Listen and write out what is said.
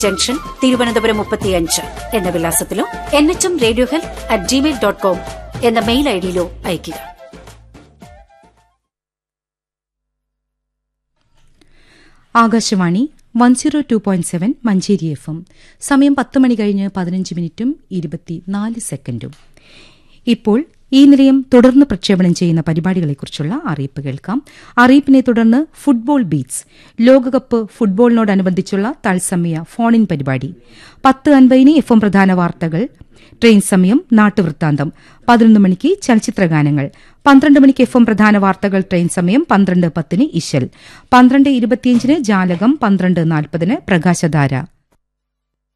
junction Thiruvananthapuram മുപ്പത്തിയഞ്ച് എന്ന വിലാസത്തിലോ N H M radio health at Gmail dot com എന്ന മെയിൽ ഐഡിയിലോ അയയ്ക്കുക Akashvani one zero two point seven Manjeri F M സമയം പത്ത് മണി കഴിഞ്ഞ് പതിനഞ്ച് മിനിറ്റും ഇരുപത്തിനാല് സെക്കൻഡും ഇപ്പോൾ ഈ നിലയം തുടർന്ന് പ്രക്ഷേപണം ചെയ്യുന്ന പരിപാടികളെക്കുറിച്ചുള്ള അറിയിപ്പ് കേൾക്കാം അറിയിപ്പിനെ തുടർന്ന് ഫുട്ബോൾ ബീറ്റ്സ് ലോകകപ്പ് ഫുട്ബോളിനോടനുബന്ധിച്ചുള്ള തത്സമയ ഫോൺ ഇൻ പരിപാടി പത്ത് അൻപതിന് എഫ് എം പ്രധാന വാർത്തകൾ ട്രെയിൻ സമയം നാട്ടുവൃത്താന്തം പതിനൊന്ന് മണിക്ക് ചലച്ചിത്രഗാനങ്ങൾ പന്ത്രണ്ട് മണിക്ക് എഫ് എം പ്രധാന വാർത്തകൾ ട്രെയിൻ സമയം പന്ത്രണ്ട് പത്തിന് ഇശൽ പന്ത്രണ്ട് ഇരുപത്തിയഞ്ചിന് ജാലകം പന്ത്രണ്ട് നാൽപ്പതിന് പ്രകാശധാര